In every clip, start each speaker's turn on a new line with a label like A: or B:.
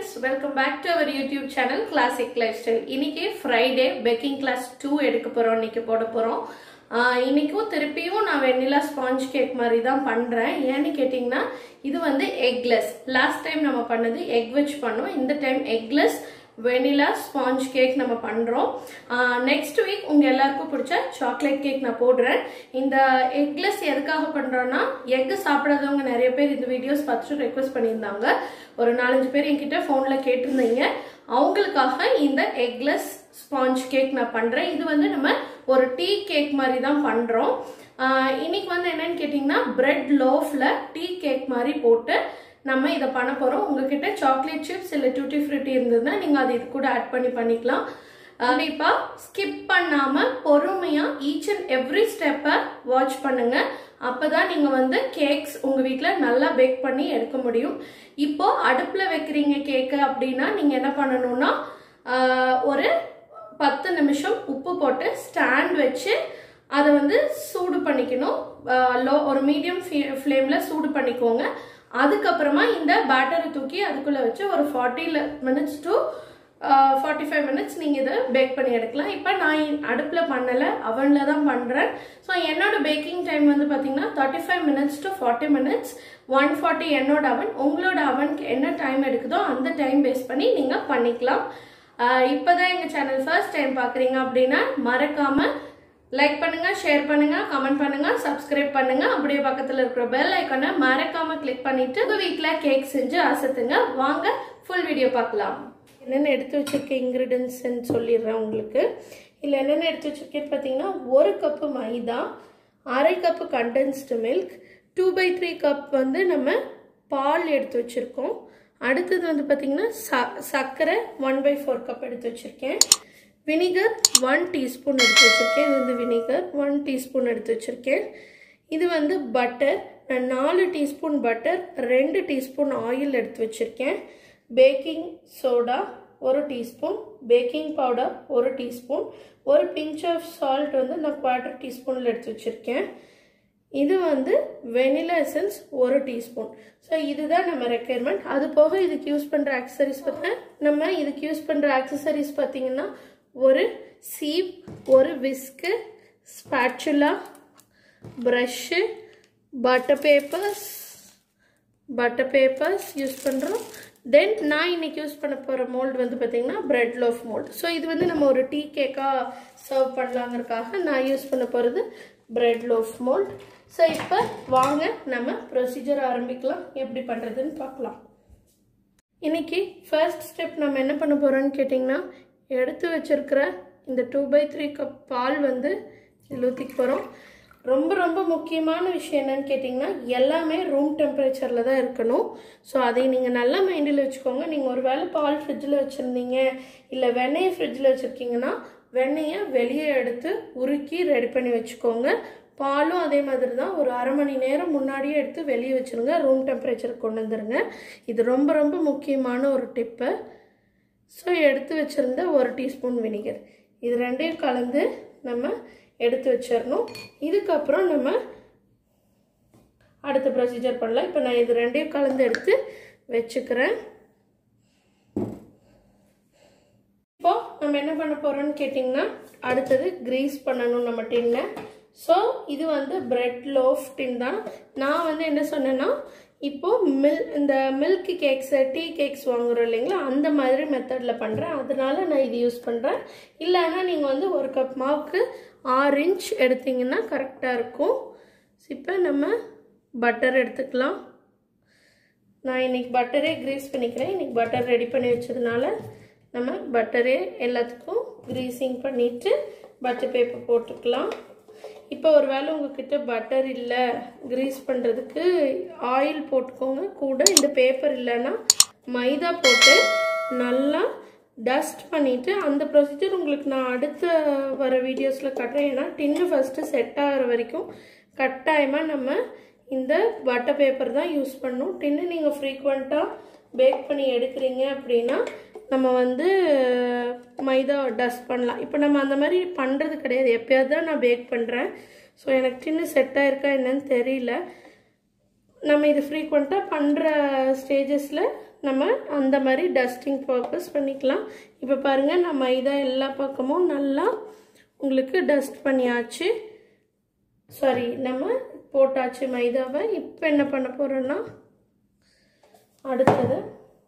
A: friends welcome back to our YouTube channel classic lifestyle இன்னைக்கு Friday baking class too எடுக்க போகிறோம் இன்னைக்கு போட போகிறோம் இன்னைக்கும் திருப்பியும் நான் வெண்ணிலா ஸ்பாஞ்ச் கேக் மாதிரி தான் பண்ணுறேன் ஏன்னு கேட்டிங்கன்னா இது வந்து எக்லெஸ் லாஸ்ட் டைம் நம்ம பண்ணது எக் வச்சு பண்ணோம் இந்த time eggless vanilla sponge cake நம்ம பண்ணுறோம் நெக்ஸ்ட் வீக் உங்கள் எல்லாருக்கும் பிடிச்ச சாக்லேட் கேக் நான் போடுறேன் இந்த எக்லெஸ் எதுக்காக பண்ணுறோன்னா எக்கு சாப்பிடாதவங்க நிறைய பேர் இந்த வீடியோஸ் பார்த்துட்டு ரெக்வஸ்ட் பண்ணியிருந்தாங்க ஒரு நாலஞ்சு பேர் என்கிட்ட ஃபோனில் கேட்டிருந்தீங்க அவங்களுக்காக இந்த எக்லெஸ் ஸ்பாஞ்ச் கேக் நான் பண்ணுறேன் இது வந்து நம்ம ஒரு டீ கேக் மாதிரி தான் பண்ணுறோம் இன்னைக்கு வந்து என்னன்னு கேட்டிங்கன்னா பிரெட் லோஃபில் டீ கேக் மாதிரி போட்டு நம்ம இதை பண்ண போகிறோம் உங்ககிட்ட சாக்லேட் சிப்ஸ் இல்லை டூட்டி ஃப்ரூட்டி இருந்ததுன்னா நீங்கள் அதை இது கூட ஆட் பண்ணி பண்ணிக்கலாம் கண்டிப்பாக ஸ்கிப் பண்ணாமல் பொறுமையாக ஈச் அண்ட் எவ்ரி ஸ்டெப்பை வாட்ச் பண்ணுங்கள் அப்போ தான் நீங்கள் வந்து கேக்ஸ் உங்கள் வீட்டில் நல்லா பேக் பண்ணி எடுக்க முடியும் இப்போ அடுப்பில் வைக்கிறீங்க கேக்கு அப்படின்னா நீங்கள் என்ன பண்ணணும்னா ஒரு பத்து நிமிஷம் உப்பு போட்டு ஸ்டாண்ட் வச்சு அதை வந்து சூடு பண்ணிக்கணும் லோ ஒரு மீடியம் ஃப்ளேமில் சூடு பண்ணிக்கோங்க அதுக்கப்புறமா இந்த பேட்டரை தூக்கி அதுக்குள்ளே வச்சு ஒரு forty minutes to forty five minutes நீங்கள் இதை பேக் பண்ணி எடுக்கலாம் இப்போ நான் அடுப்பில் பண்ணலை அவனில் தான் பண்ணுறேன் ஸோ என்னோட பேக்கிங் டைம் வந்து பார்த்தீங்கன்னா thirty five minutes to forty minutes one forty என்னோட அவன் உங்களோட அவனுக்கு என்ன டைம் எடுக்குதோ அந்த டைம் பேஸ் பண்ணி நீங்கள் பண்ணிக்கலாம் இப்போ தான் எங்கள் சேனல் ஃபர்ஸ்ட் டைம் பார்க்குறீங்க அப்படின்னா மறக்காமல் லைக் பண்ணுங்க ஷேர் பண்ணுங்க கமெண்ட் பண்ணுங்க சப்ஸ்கிரைப் பண்ணுங்க அப்படியே பக்கத்தில் இருக்கிற பெல் ஐக்கானை மறக்காம கிளிக் பண்ணிட்டு உங்க வீட்டில் கேக் செஞ்சு அசத்துங்க வாங்க ஃபுல் வீடியோ பார்க்கலாம் என்னென்ன எடுத்து வச்சிருக்க இன்க்ரீடியன்ஸ்ன்னு சொல்லிடுறேன் உங்களுக்கு இல்லை என்னென்ன எடுத்து வச்சிருக்கேன்னு பார்த்தீங்கன்னா ஒரு கப்பு மைதா அரை cup condensed milk two by three cup வந்து நம்ம பால் எடுத்து வச்சுருக்கோம் அடுத்தது வந்து பார்த்திங்கன்னா ச சர்க்கரை ஒன் பை ஃபோர் கப் எடுத்து வச்சுருக்கேன் வினிகர் ஒன் டீஸ்பூன் எடுத்து வச்சுருக்கேன் இது வந்து வினிகர் ஒன் டீஸ்பூன் எடுத்து வச்சுருக்கேன் இது வந்து பட்டர் நான் நாலு டீஸ்பூன் பட்டர் ரெண்டு டீஸ்பூன் ஆயில் எடுத்து வச்சுருக்கேன் பேக்கிங் சோடா ஒரு டீஸ்பூன் பேக்கிங் பவுடர் ஒரு டீஸ்பூன் ஒரு பிஞ்ச் ஆஃப் சால்ட் வந்து நான் குவார்ட்டர் டீஸ்பூனில் எடுத்து வச்சுருக்கேன் இது வந்து வெனிலா எசன்ஸ் ஒரு டீஸ்பூன் ஸோ இதுதான் நம்ம ரெக்குயர்மெண்ட் அது போக இதுக்கு யூஸ் பண்ணுற ஆக்சசரிஸ் பார்த்தா நம்ம இதுக்கு யூஸ் பண்ணுற ஆக்சசரிஸ் பார்த்தீங்கன்னா ஒரு சீப் ஒரு whisk spatula brush butter papers butter papers use பண்ணுறோம் தென் நான் இன்னைக்கு யூஸ் பண்ண போகிற மோல்டு வந்து பார்த்திங்கன்னா பிரெட் லோஃப் மோல்டு ஸோ இது வந்து நம்ம ஒரு டீ கேக்காக சர்வ் பண்ணலாங்கிறதுக்காக நான் யூஸ் பண்ண போகிறது பிரெட் லோஃப் மோல்ட் ஸோ இப்போ வாங்க நம்ம ப்ரொசீஜர் ஆரம்பிக்கலாம் எப்படி பண்ணுறதுன்னு பார்க்கலாம் இன்னைக்கு ஃபர்ஸ்ட் ஸ்டெப் நம்ம என்ன பண்ண போகிறோன்னு கேட்டிங்கன்னா எடுத்து வச்சிருக்கிற இந்த டூ பை த்ரீ கப் பால் வந்து இதில் ஊற்றிக்க போகிறோம் ரொம்ப ரொம்ப முக்கியமான விஷயம் என்னன்னு கேட்டிங்கன்னா எல்லாமே ரூம் டெம்பரேச்சரில் தான் இருக்கணும் ஸோ அதை நீங்கள் நல்லா மைண்டில் வச்சுக்கோங்க நீங்கள் ஒரு வேளை பால் ஃப்ரிட்ஜில் வச்சுருந்தீங்க இல்லை வெண்ணெயை ஃப்ரிட்ஜில் வச்சுருக்கீங்கன்னா வெண்ணெயை வெளியே எடுத்து உருக்கி ரெடி பண்ணி வச்சுக்கோங்க பாலும் அதே மாதிரி தான் ஒரு அரை மணி நேரம் முன்னாடியே எடுத்து வெளியே வச்சுருங்க ரூம் டெம்பரேச்சருக்கு கொண்டு வந்துடுங்க இது ரொம்ப ரொம்ப முக்கியமான ஒரு டிப்பு ஸோ எடுத்து வச்சுருந்த ஒரு டீஸ்பூன் வினிகர் இது ரெண்டையும் கலந்து நம்ம எடுத்து வச்சிடணும் இதுக்கப்புறம் நம்ம அடுத்த ப்ரொசீஜர் பண்ணலாம் இப்போ நான் இது ரெண்டையும் கலந்து எடுத்து வச்சுக்கிறேன் இப்போ நம்ம என்ன பண்ண போகிறோம்னு கேட்டிங்கன்னா அடுத்தது க்ரீஸ் பண்ணணும் நம்ம டின்னை ஸோ இது வந்து பிரெட் லோஃப் டின் தான் நான் வந்து என்ன சொன்னேன்னா இப்போது மில் இந்த மில்க் கேக்ஸு டீ கேக்ஸ் வாங்குறோம் இல்லைங்களா அந்த மாதிரி மெத்தடில் பண்ணுறேன் அதனால நான் இது யூஸ் பண்ணுறேன் இல்லைன்னா நீங்கள் வந்து ஒரு கப் மாவுக்கு ஆறு இன்ச் எடுத்திங்கன்னா கரெக்டாக இருக்கும் இப்போ நம்ம பட்டர் எடுத்துக்கலாம் நான் இன்றைக்கி பட்டரே க்ரீஸ் பண்ணிக்கிறேன் இன்றைக்கி பட்டர் ரெடி பண்ணி வச்சதுனால நம்ம பட்டரே எல்லாத்துக்கும் க்ரீஸிங் பண்ணிவிட்டு பட்டர் பேப்பர் போட்டுக்கலாம் இப்போ ஒரு வேளை உங்ககிட்ட பட்டர் இல்லை க்ரீஸ் பண்ணுறதுக்கு ஆயில் போட்டுக்கோங்க கூட இந்த பேப்பர் இல்லைன்னா மைதா போட்டு நல்லா டஸ்ட் பண்ணிவிட்டு அந்த ப்ரொசீஜர் உங்களுக்கு நான் அடுத்த வர வீடியோஸில் காட்டுறேன் ஏன்னா டின்னு ஃபஸ்ட்டு செட் ஆகிற வரைக்கும் கட்டாயமாக நம்ம இந்த பட்டர் பேப்பர் தான் யூஸ் பண்ணணும் டின்னு நீங்கள் ஃப்ரீக்வெண்ட்டாக பேக் பண்ணி எடுக்கிறீங்க அப்படின்னா நம்ம வந்து மைதா டஸ்ட் பண்ணலாம் இப்போ நம்ம அந்த மாதிரி பண்ணுறது கிடையாது எப்போயாவது தான் நான் பேக் பண்ணுறேன் ஸோ எனக்கு டின்னு செட் ஆயிருக்கா என்னன்னு தெரியல நம்ம இது ஃப்ரீக்வெண்ட்டாக பண்ணுற ஸ்டேஜஸில் நம்ம அந்த மாதிரி டஸ்டிங் பர்பஸ் பண்ணிக்கலாம் இப்போ பாருங்கள் நான் மைதா எல்லா பக்கமும் நல்லா உங்களுக்கு டஸ்ட் பண்ணியாச்சு சாரி நம்ம போட்டாச்சு மைதாவை இப்போ என்ன பண்ண போகிறோன்னா அடுத்தது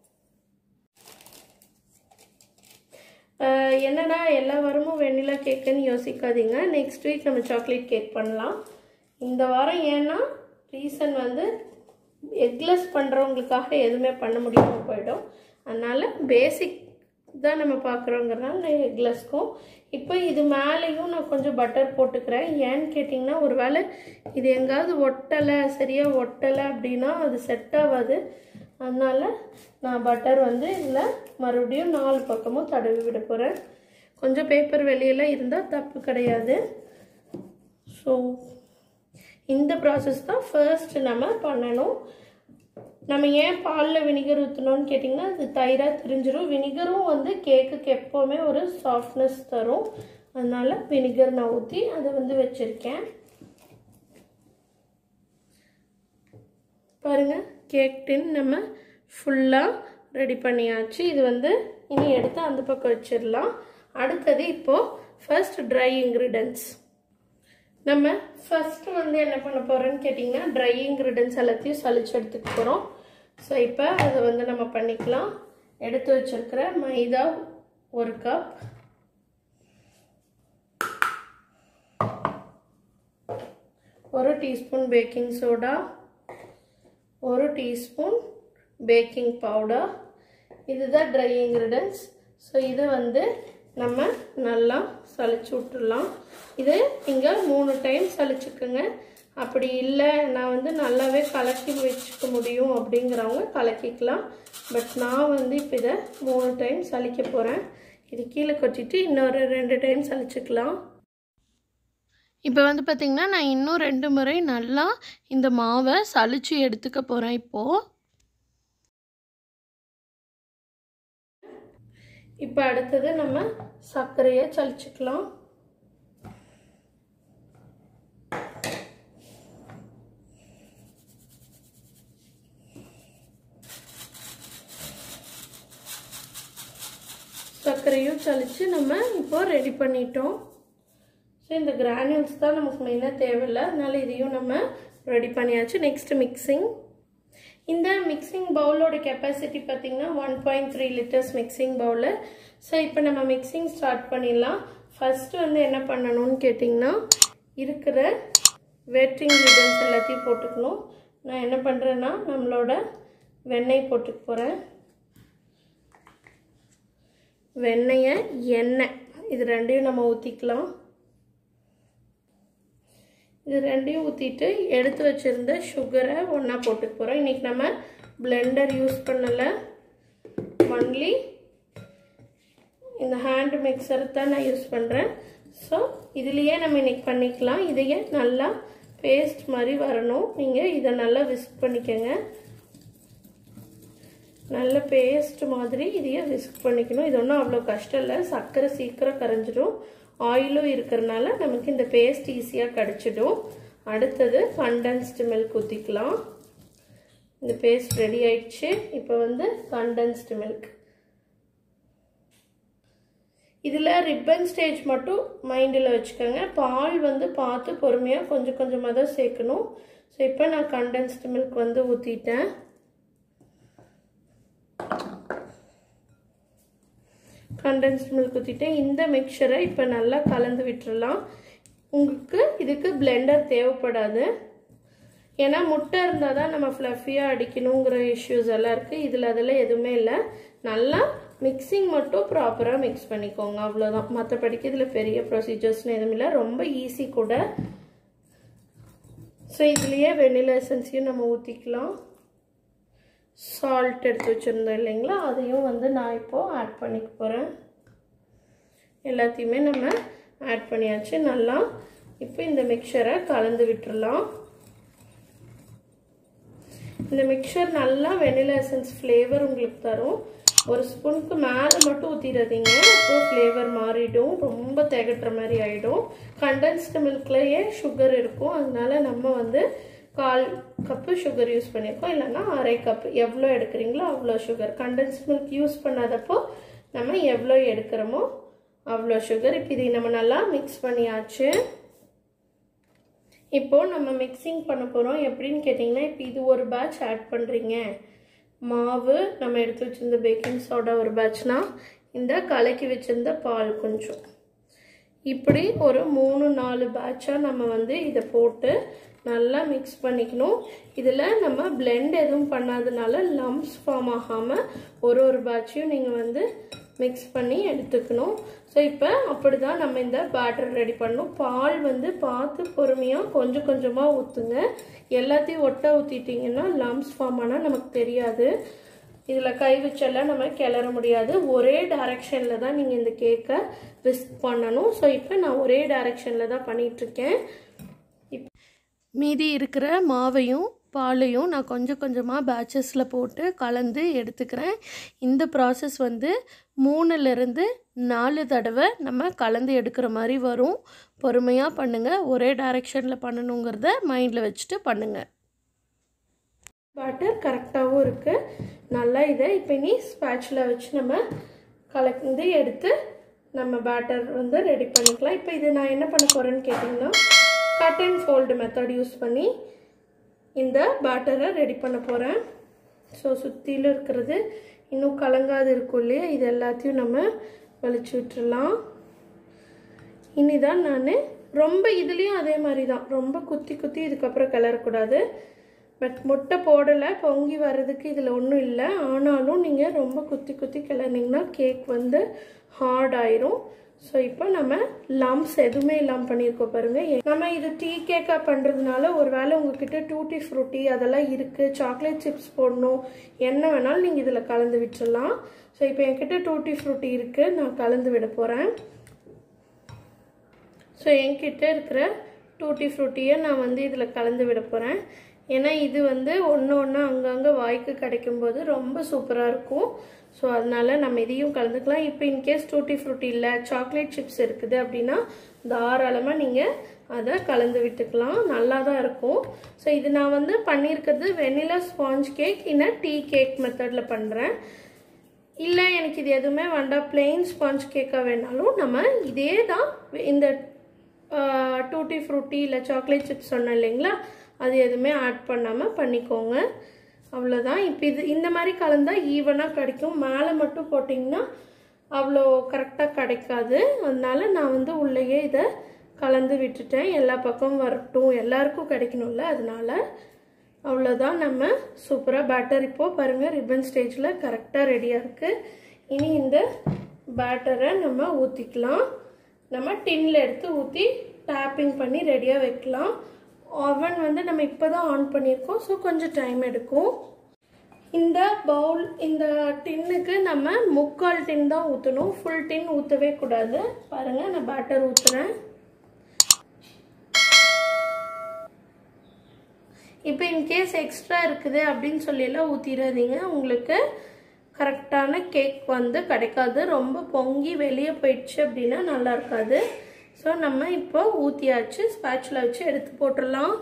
A: என்னடா எல்லா வாரமும் வெண்ணிலா கேக்குன்னு யோசிக்காதீங்க நெக்ஸ்ட் வீக் நம்ம சாக்லேட் கேக் பண்ணலாம் இந்த வாரம் ஏன்னா ரீசன் வந்து எக்லெஸ் பண்ணுறவங்களுக்காக எதுவுமே பண்ண முடியாமல் போயிடும் அதனால் பேசிக் தான் நம்ம பார்க்குறோங்கிறனால நான் எக்லெஸ்க்கும் இப்போ இது மேலேயும் நான் கொஞ்சம் பட்டர் போட்டுக்கிறேன் ஏன்னு கேட்டிங்கன்னா ஒரு வேளை இது எங்காவது ஒட்டலை சரியாக ஒட்டலை அப்படின்னா அது செட் ஆகாது அதனால் நான் பட்டர் வந்து இதில் மறுபடியும் நாலு பக்கமும் தடவி விட போகிறேன் கொஞ்சம் பேப்பர் வெளியில் இருந்தால் தப்பு கிடையாது ஸோ இந்த ப்ராசஸ் தான் ஃபர்ஸ்ட் நம்ம பண்ணணும் நம்ம ஏன் பாலில் வினிகர் ஊற்றணும்னு கேட்டிங்கன்னா அது தயிராக தெரிஞ்சிடும் வினிகரும் வந்து கேக்குக்கு எப்போவுமே ஒரு சாஃப்ட்னஸ் தரும் அதனால் வினிகர் நான் ஊற்றி அதை வந்து வச்சுருக்கேன் பாருங்கள் கேக் டின் நம்ம ஃபுல்லாக ரெடி பண்ணியாச்சு இது வந்து இனி எடுத்து அந்த பக்கம் வச்சிடலாம் அடுத்தது இப்போது ஃபர்ஸ்ட் ட்ரை இன்க்ரீடியன்ஸ் நம்ம ஃபர்ஸ்ட் வந்து என்ன பண்ண போகிறோன்னு கேட்டிங்கன்னா ட்ரை இன்க்ரீடியன்ஸ் எல்லாத்தையும் சளிச்சு எடுத்துக்க போகிறோம் ஸோ இப்போ அதை வந்து நம்ம பண்ணிக்கலாம் எடுத்து வச்சிருக்கிற மைதா ஒரு கப் ஒரு டீஸ்பூன் பேக்கிங் சோடா ஒரு டீஸ்பூன் பேக்கிங் பவுடர் இதுதான் ட்ரை இன்க்ரீடியன்ஸ் ஸோ இதை வந்து நம்ம நல்லா சளிச்சு விட்டுடலாம் இது இங்கே மூணு டைம் சளிச்சுக்குங்க அப்படி இல்லை நான் வந்து நல்லாவே கலக்கி வச்சுக்க முடியும் அப்படிங்கிறவங்க கலக்கிக்கலாம் பட் நான் வந்து இப்போ இதை மூணு டைம் சளிக்க போகிறேன் இது கீழே கொட்டிட்டு இன்னொரு ரெண்டு டைம் சளிச்சுக்கலாம் இப்போ வந்து பார்த்திங்கன்னா நான் இன்னும் ரெண்டு முறை நல்லா இந்த மாவை சளிச்சு எடுத்துக்க போகிறேன் இப்போது இப்போ அடுத்தது நம்ம சர்க்கரையை சளிச்சுக்கலாம் சர்க்கரையும் சளிச்சு நம்ம இப்போ ரெடி பண்ணிட்டோம் ஸோ இந்த கிரானியூல்ஸ் தான் நமக்கு மெயினாக தேவையில்லை அதனால இதையும் நம்ம ரெடி பண்ணியாச்சு நெக்ஸ்ட் மிக்சிங் இந்த மிக்சிங் பவுலோட கெப்பாசிட்டி பார்த்திங்கன்னா one point three litres mixing bowl so இப்போ நம்ம மிக்சிங் ஸ்டார்ட் பண்ணிடலாம் ஃபஸ்ட்டு வந்து என்ன பண்ணணும்னு கேட்டிங்கன்னா இருக்கிற வெட் இன்க்ரீடியன்ஸ் எல்லாத்தையும் போட்டுக்கணும் நான் என்ன பண்ணுறேன்னா நம்மளோட வெண்ணெய் போட்டுக்க போகிறேன் வெண்ணெயை எண்ணெய் இது ரெண்டையும் நம்ம ஊற்றிக்கலாம் இது ரெண்டையும் ஊற்றிட்டு எடுத்து வச்சுருந்த சுகரை ஒன்றா போட்டுக்க போகிறோம் இன்றைக்கி நம்ம பிளெண்டர் யூஸ் பண்ணலை ஒன்லி இந்த ஹேண்ட் மிக்சர் தான் நான் யூஸ் பண்ணுறேன் ஸோ இதுலேயே நம்ம இன்றைக்கி பண்ணிக்கலாம் இதையே நல்லா பேஸ்ட் மாதிரி வரணும் நீங்கள் இதை நல்லா விஸ்க் பண்ணிக்கோங்க நல்ல பேஸ்ட் மாதிரி இதையே விஸ்க் பண்ணிக்கணும் இது ஒன்றும் அவ்வளோ கஷ்டம் இல்லை சர்க்கரை சீக்கிரம் கரைஞ்சிடும் ஆயிலும் இருக்கிறனால நமக்கு இந்த பேஸ்ட் ஈஸியாக கிடச்சிடும் அடுத்தது கண்டென்ஸ்டு மில்க் ஊற்றிக்கலாம் இந்த பேஸ்ட் ரெடி ஆயிடுச்சு இப்போ வந்து கண்டென்ஸ்டு மில்க் இதில் ரிப்பன் ஸ்டேஜ் மட்டும் மைண்டில் வச்சுக்கோங்க பால் வந்து பார்த்து பொறுமையாக கொஞ்சம் கொஞ்சமாக தான் சேர்க்கணும் ஸோ இப்போ நான் கண்டென்ஸ்டு மில்க் வந்து ஊற்றிட்டேன் கண்டென்ஸ்ட் மில்க் ஊற்றிட்டு இந்த மிக்சரை இப்போ நல்லா கலந்து விட்டுறலாம் உங்களுக்கு இதுக்கு பிளெண்டர் தேவைப்படாது ஏன்னா முட்டை இருந்தால் தான் நம்ம ஃப்ளஃபியாக அடிக்கணுங்கிற இஷ்யூஸ் எல்லாம் இருக்குது இதில் அதெல்லாம் எதுவுமே இல்லை நல்லா மிக்சிங் மட்டும் ப்ராப்பராக மிக்ஸ் பண்ணிக்கோங்க அவ்வளோதான் மற்றபடிக்கு இதில் பெரிய ப்ரொசீஜர்ஸ்னு எதுவும் இல்லை ரொம்ப ஈஸி கூட ஸோ இதுலேயே வெண்ணிலா எசன்ஸையும் நம்ம ஊற்றிக்கலாம் சால்ட் எடுத்து வச்சுருந்தோம் இல்லைங்களா அதையும் வந்து நான் இப்போது ஆட் பண்ணிக்க போகிறேன் எல்லாத்தையுமே நம்ம ஆட் பண்ணியாச்சு நல்லா இப்போ இந்த மிக்சரை கலந்து விட்டுறலாம் இந்த மிக்சர் நல்லா வெனிலா எசன்ஸ் ஃப்ளேவர் உங்களுக்கு தரும் ஒரு ஸ்பூனுக்கு மேலே மட்டும் ஊற்றிடாதீங்க அப்புறம் ஃப்ளேவர் மாறிடும் ரொம்ப திகட்டுற மாதிரி ஆகிடும் கண்டென்ஸ்டு மில்க்லேயே சுகர் இருக்கும் அதனால நம்ம வந்து கால் கப்பு சுகர் யூஸ் பண்ணியிருக்கோம் இல்லைன்னா அரை கப் எவ்வளோ எடுக்கிறீங்களோ அவ்வளோ சுகர் கண்டென்ஸ் மில்க் யூஸ் பண்ணாதப்போ நம்ம எவ்வளோ எடுக்கிறோமோ அவ்வளோ சுகர் இப்போ இதை நம்ம நல்லா மிக்ஸ் பண்ணியாச்சு இப்போது நம்ம மிக்சிங் பண்ண போகிறோம் எப்படின்னு கேட்டிங்கன்னா இப்போ இது ஒரு பேட்ச் ஆட் பண்ணுறீங்க மாவு நம்ம எடுத்து வச்சுருந்த பேக்கிங் சோடா ஒரு பேட்ச்னா இந்த கலக்கி வச்சுருந்த பால் கொஞ்சம் இப்படி ஒரு மூணு நாலு பேட்சாக நம்ம வந்து இதை போட்டு நல்லா மிக்ஸ் பண்ணிக்கணும் இதில் நம்ம பிளெண்ட் எதுவும் பண்ணாதனால லம்ஸ் ஃபார்ம் ஆகாமல் ஒரு ஒரு பேட்சையும் நீங்கள் வந்து மிக்ஸ் பண்ணி எடுத்துக்கணும் ஸோ இப்போ அப்படி தான் நம்ம இந்த பேட்டர் ரெடி பண்ணணும் பால் வந்து பார்த்து பொறுமையாக கொஞ்சம் கொஞ்சமாக ஊற்றுங்க எல்லாத்தையும் ஒட்ட ஊற்றிட்டிங்கன்னா லம்ஸ் ஃபார்ம் ஆனால் நமக்கு தெரியாது இதில் கை வச்செல்லாம் நம்ம கிளற முடியாது ஒரே டைரக்ஷனில் தான் நீங்கள் இந்த கேக்கை விஸ்க் பண்ணணும் ஸோ இப்போ நான் ஒரே டைரக்ஷனில் தான் பண்ணிகிட்ருக்கேன் இப் மீதி இருக்கிற மாவையும் பாலையும் நான் கொஞ்சம் கொஞ்சமாக பேட்சஸில் போட்டு கலந்து எடுத்துக்கிறேன் இந்த ப்ராசஸ் வந்து மூணுலேருந்து நாலு தடவை நம்ம கலந்து எடுக்கிற மாதிரி வரும் பொறுமையாக பண்ணுங்கள் ஒரே டைரெக்ஷனில் பண்ணணுங்கிறத மைண்டில் வச்சுட்டு பண்ணுங்கள் பேட்டர் கரெக்டாகவும் இருக்குது நல்லா இதை இப்போ இனி ஸ்பேட்சில் வச்சு நம்ம கலந்து எடுத்து நம்ம பேட்டர் வந்து ரெடி பண்ணிக்கலாம் இப்போ இது நான் என்ன பண்ண போகிறேன்னு கேட்டிங்கன்னா cut and fold method use பண்ணி இந்த பேட்டரை ரெடி பண்ண போகிறேன் ஸோ சுற்றிலும் இருக்கிறது இன்னும் கலங்காது இருக்கும் இல்லையா இது எல்லாத்தையும் நம்ம வலிச்சு விட்டுறலாம் இனிதான் நான் ரொம்ப இதுலேயும் அதே மாதிரி தான் ரொம்ப குத்தி குத்தி இதுக்கப்புறம் கிளறக்கூடாது பட் முட்டை போடலை பொங்கி வர்றதுக்கு இதில் ஒன்றும் இல்லை ஆனாலும் நீங்கள் ரொம்ப குத்தி குத்தி கிளறினீங்கன்னா கேக் வந்து ஹார்ட் ஆயிரும் ஸோ இப்போ நம்ம லம்ஸ் எதுவுமே இல்லாமல் பண்ணியிருக்கோம் பாருங்கள் நம்ம இது டீ கேக்காக பண்ணுறதுனால ஒரு வேளை உங்ககிட்ட டூட்டி ஃப்ரூட்டி அதெல்லாம் இருக்குது சாக்லேட் சிப்ஸ் போடணும் என்ன வேணாலும் நீங்கள் இதில் கலந்து விட்டுடலாம் ஸோ இப்போ என்கிட்ட டூட்டி ஃப்ரூட்டி இருக்குது நான் கலந்து விட போகிறேன் ஸோ என்கிட்ட இருக்கிற டூட்டி ஃப்ரூட்டியை நான் வந்து இதில் கலந்து விட போகிறேன் ஏன்னா இது வந்து ஒன்று ஒன்று அங்கங்கே வாய்க்கு கிடைக்கும்போது ரொம்ப சூப்பராக இருக்கும் ஸோ அதனால நம்ம இதையும் கலந்துக்கலாம் இப்போ இன்கேஸ் டூட்டி ஃப்ரூட்டி இல்லை சாக்லேட் சிப்ஸ் இருக்குது அப்படின்னா தாராளமாக நீங்கள் அதை கலந்து விட்டுக்கலாம் நல்லா தான் இருக்கும் ஸோ இது நான் வந்து பண்ணியிருக்கிறது வெனிலா ஸ்பாஞ்ச் கேக் இல்லை டீ கேக் மெத்தடில் பண்ணுறேன் இல்லை எனக்கு இது எதுவுமே வேண்டாம் பிளெயின் ஸ்பாஞ்ச் கேக்காக வேணாலும் நம்ம இதே தான் இந்த டூட்டி ஃப்ரூட்டி இல்லை சாக்லேட் சிப்ஸ் சொன்னேன் இல்லைங்களா அது எதுவுமே ஆட் பண்ணாமல் பண்ணிக்கோங்க அவ்வளோதான் இப்போ இது இந்த மாதிரி கலந்தால் ஈவனாக கிடைக்கும் மேலே மட்டும் போட்டிங்கன்னா அவ்வளோ கரெக்டாக கிடைக்காது அதனால நான் வந்து உள்ளேயே இதை கலந்து விட்டுட்டேன் எல்லா பக்கமும் வரட்டும் எல்லாருக்கும் கிடைக்கணும்ல அதனால அவ்வளோதான் நம்ம சூப்பராக பேட்டர் இப்போது பாருங்கள் ரிப்பன் ஸ்டேஜில் கரெக்டாக ரெடியாக இருக்குது இனி இந்த பேட்டரை நம்ம ஊற்றிக்கலாம் நம்ம டின்னில் எடுத்து ஊற்றி டேப்பிங் பண்ணி ரெடியாக வைக்கலாம் ஓவன் வந்து நம்ம இப்போ தான் ஆன் பண்ணியிருக்கோம் ஸோ கொஞ்சம் டைம் எடுக்கும் இந்த பவுல் இந்த டின்னுக்கு நம்ம முக்கால் டின் தான் ஊற்றணும் ஃபுல் டின் ஊற்றவே கூடாது பாருங்கள் நான் பேட்டர் ஊற்றுறேன் இப்போ இன்கேஸ் எக்ஸ்ட்ரா இருக்குது அப்படின்னு சொல்லிலாம் ஊற்றிடாதீங்க உங்களுக்கு கரெக்டான கேக் வந்து கிடைக்காது ரொம்ப பொங்கி வெளியே போயிடுச்சு அப்படின்னா நல்லா இருக்காது ஸோ நம்ம இப்போ ஊற்றியாச்சு ஸ்பேச்சில் வச்சு எடுத்து போட்டுடலாம்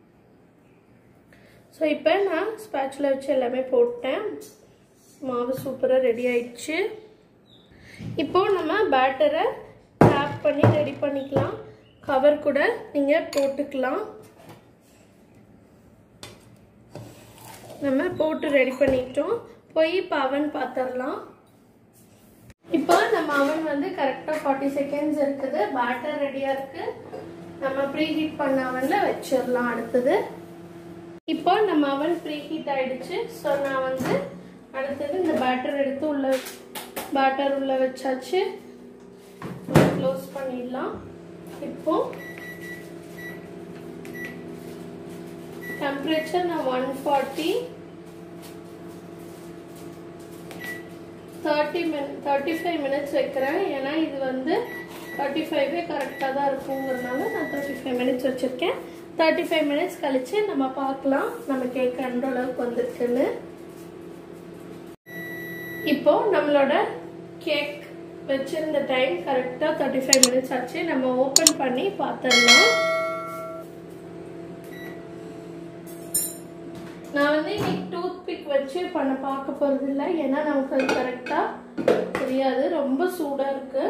A: ஸோ இப்போ நான் ஸ்பேச்சில் வச்சு எல்லாமே போட்டேன் மாவு சூப்பராக ரெடி ஆயிடுச்சு இப்போ நம்ம பேட்டரை டேப் பண்ணி ரெடி பண்ணிக்கலாம் கவர் கூட நீங்கள் போட்டுக்கலாம் நம்ம போட்டு ரெடி பண்ணிட்டோம் போய் இப்போ அவன் பார்த்துடலாம் இப்போ நம்ம அவன் வந்து கரெக்டாக ஃபார்ட்டி செகண்ட்ஸ் இருக்குது பேட்டர் ரெடியாக இருக்கு நம்ம ப்ரீ ஹீட் பண்ண அவனில் வச்சிடலாம் அடுத்தது இப்போ நம்ம அவன் ப்ரீ ஹீட் ஆயிடுச்சு ஸோ நான் வந்து அடுத்தது இந்த பேட்டர் எடுத்து உள்ள பேட்டர் உள்ள வச்சாச்சு க்ளோஸ் பண்ணிடலாம் இப்போ டெம்பரேச்சர் நான் one forty thirty minute thirty five minutes வைக்கிறேன் ஏன்னா இது வந்து தேர்ட்டி ஃபைவே கரெக்டாக தான் இருக்குங்கிறதுனால நான் தேர்ட்டி ஃபைவ் மினிட்ஸ் வச்சுருக்கேன் தேர்ட்டி ஃபைவ் மினிட்ஸ் கழித்து நம்ம பார்க்கலாம் நம்ம கேக் எந்த அளவுக்கு வந்திருக்குன்னு இப்போ நம்மளோட கேக் வச்சிருந்த டைம் கரெக்டாக தேர்ட்டி ஃபைவ் மினிட்ஸ் ஆச்சு நம்ம ஓப்பன் பண்ணி பார்த்துடலாம் வச்சு பண்ண பார்க்க போகிறது இல்லை ஏன்னா நமக்கு அது கரெக்டாக தெரியாது ரொம்ப சூடாக இருக்குது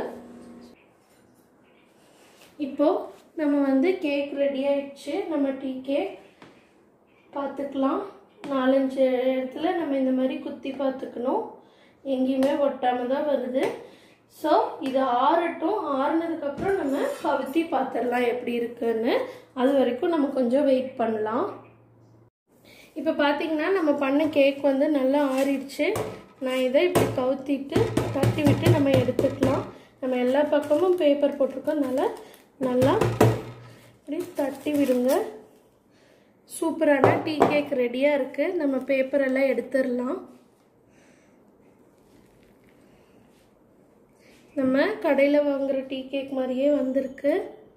A: இப்போ நம்ம வந்து கேக் ரெடி ஆயிடுச்சு நம்ம டீ கேக் பார்த்துக்கலாம் நாலஞ்சு இடத்துல நம்ம இந்த மாதிரி குத்தி பார்த்துக்கணும் எங்கேயுமே ஒட்டாமல் தான் வருது ஸோ இது ஆறட்டும் ஆறுனதுக்கப்புறம் நம்ம கவுத்தி பார்த்துடலாம் எப்படி இருக்குன்னு அது வரைக்கும் நம்ம கொஞ்சம் வெயிட் பண்ணலாம் இப்போ பார்த்தீங்கன்னா நம்ம பண்ண கேக் வந்து நல்லா ஆறிடுச்சு நான் இதை இப்படி கவுத்திட்டு தட்டி விட்டு நம்ம எடுத்துக்கலாம் நம்ம எல்லா பக்கமும் பேப்பர் போட்டிருக்கோம்னால நல்லா இப்படி தட்டி விடுங்க சூப்பரான டீ கேக் ரெடியாக இருக்குது நம்ம பேப்பர் எல்லாம் எடுத்துடலாம் நம்ம கடையில் வாங்குகிற டீ கேக் மாதிரியே வந்திருக்கு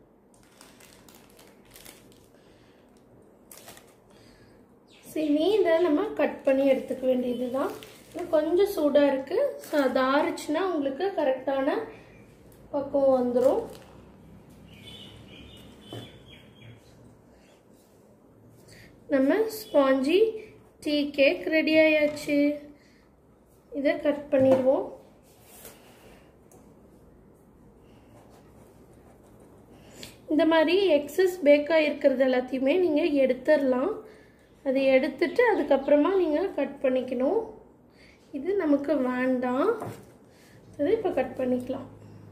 A: சரி இதை நம்ம கட் பண்ணி எடுத்துக்க வேண்டியது தான் கொஞ்சம் சூடாக இருக்குது ஸோ அது ஆறுச்சுன்னா உங்களுக்கு கரெக்டான பக்குவம் வந்துடும் நம்ம ஸ்பாஞ்சி டீ கேக் ரெடி ஆயாச்சு இதை கட் பண்ணிடுவோம் இந்த மாதிரி எக்ஸஸ் பேக்காக இருக்கிறது எல்லாத்தையுமே நீங்கள் எடுத்துடலாம் அதை எடுத்துட்டு அதுக்கப்புறமா நீங்கள் கட் பண்ணிக்கணும் இது நமக்கு வேண்டாம் அது இப்போ கட் பண்ணிக்கலாம்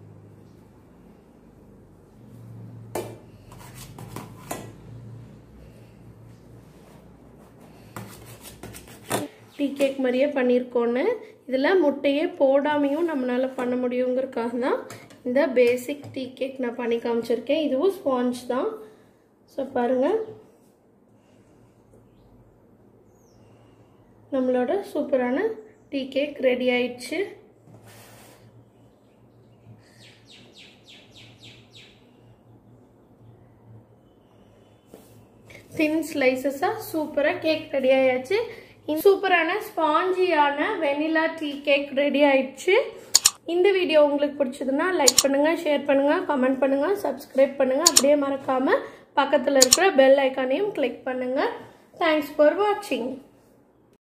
A: டீ கேக் மாதிரியே பண்ணியிருக்கோன்னு இதில் முட்டையே போடாமையும் நம்மளால் பண்ண முடியுங்கிறதுக்காக தான் இந்த பேசிக் டீ கேக் நான் பண்ணி காமிச்சிருக்கேன் இதுவும் ஸ்பாஞ்ச் தான் ஸோ பாருங்கள் நம்மளோட சூப்பரான டீ கேக் ரெடி ஆயிடுச்சு தின் ஸ்லைசஸாக சூப்பராக கேக் ரெடி ஆயாச்சு சூப்பரான ஸ்பாஞ்சியான வெனிலா டீ கேக் ரெடி ஆயிடுச்சு இந்த வீடியோ உங்களுக்கு பிடிச்சதுன்னா லைக் பண்ணுங்கள் ஷேர் பண்ணுங்கள் கமெண்ட் பண்ணுங்கள் சப்ஸ்கிரைப் பண்ணுங்கள் அப்படியே மறக்காமல் பக்கத்தில் இருக்கிற பெல் ஐக்கானையும் கிளிக் பண்ணுங்கள் தேங்க்ஸ் ஃபார் வாட்சிங்